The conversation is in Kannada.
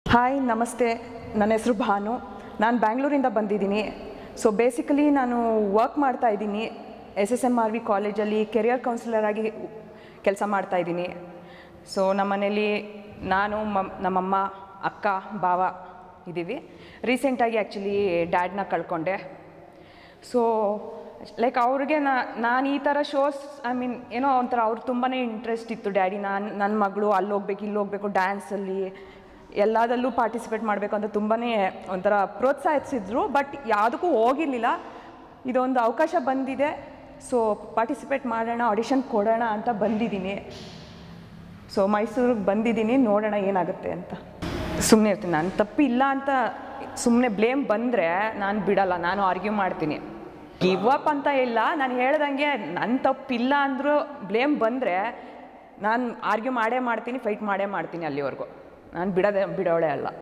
ಹಾಯ್ ನಮಸ್ತೆ ನನ್ನ ಹೆಸರು ಭಾನು ನಾನು ಬ್ಯಾಂಗ್ಳೂರಿಂದ ಬಂದಿದ್ದೀನಿ ಸೊ ಬೇಸಿಕಲಿ ನಾನು ವರ್ಕ್ ಮಾಡ್ತಾ ಇದ್ದೀನಿ S S M R V ಕಾಲೇಜಲ್ಲಿ ಕೆರಿಯರ್ ಕೌನ್ಸಿಲರ್ ಆಗಿ ಕೆಲಸ ಮಾಡ್ತಾ ಇದ್ದೀನಿ ಸೊ ನಮ್ಮ ಮನೇಲಿ ನಾನು ಮಮ್ ನಮ್ಮಮ್ಮ ಅಕ್ಕ ಭಾವ ಇದ್ದೀವಿ ರೀಸೆಂಟಾಗಿ ಆ್ಯಕ್ಚುಲಿ ಡ್ಯಾಡ್ನ ಕಳ್ಕೊಂಡೆ ಸೊ ಲೈಕ್ ಅವ್ರಿಗೆ ನಾನು ಈ ಥರ ಶೋಸ್ ಐ ಮೀನ್ ಏನೋ ಒಂಥರ ಅವ್ರು ತುಂಬಾ ಇಂಟ್ರೆಸ್ಟ್ ಇತ್ತು ಡ್ಯಾಡಿ ನಾನು ನನ್ನ ಮಗಳು ಅಲ್ಲಿ ಹೋಗ್ಬೇಕು ಇಲ್ಲಿ ಹೋಗ್ಬೇಕು ಡ್ಯಾನ್ಸಲ್ಲಿ ಎಲ್ಲದಲ್ಲೂ ಪಾರ್ಟಿಸಿಪೇಟ್ ಮಾಡಬೇಕು ಅಂತ ತುಂಬಾ ಒಂಥರ ಪ್ರೋತ್ಸಾಹಿಸಿದ್ರು ಬಟ್ ಯಾವುದಕ್ಕೂ ಹೋಗಿರಲಿಲ್ಲ ಇದೊಂದು ಅವಕಾಶ ಬಂದಿದೆ ಸೊ ಪಾರ್ಟಿಸಿಪೇಟ್ ಮಾಡೋಣ ಆಡಿಷನ್ ಕೊಡೋಣ ಅಂತ ಬಂದಿದ್ದೀನಿ ಸೊ ಮೈಸೂರಿಗೆ ಬಂದಿದ್ದೀನಿ ನೋಡೋಣ ಏನಾಗುತ್ತೆ ಅಂತ ಸುಮ್ಮನೆ ಇರ್ತೀನಿ ನಾನು ತಪ್ಪಿಲ್ಲ ಅಂತ ಸುಮ್ಮನೆ ಬ್ಲೇಮ್ ಬಂದರೆ ನಾನು ಬಿಡಲ್ಲ ನಾನು ಆರ್ಗ್ಯೂ ಮಾಡ್ತೀನಿ ಗಿವ್ ಅಪ್ ಅಂತ ಇಲ್ಲ ನಾನು ಹೇಳ್ದಂಗೆ ನನ್ನ ತಪ್ಪಿಲ್ಲ ಅಂದರೂ ಬ್ಲೇಮ್ ಬಂದರೆ ನಾನು ಆರ್ಗ್ಯೂ ಮಾಡೇ ಮಾಡ್ತೀನಿ ಫೈಟ್ ಮಾಡೇ ಮಾಡ್ತೀನಿ ಅಲ್ಲಿವರೆಗೂ ನಾನು ಬಿಡೋದೇ ಬಿಡೋಳೆ ಅಲ್ಲ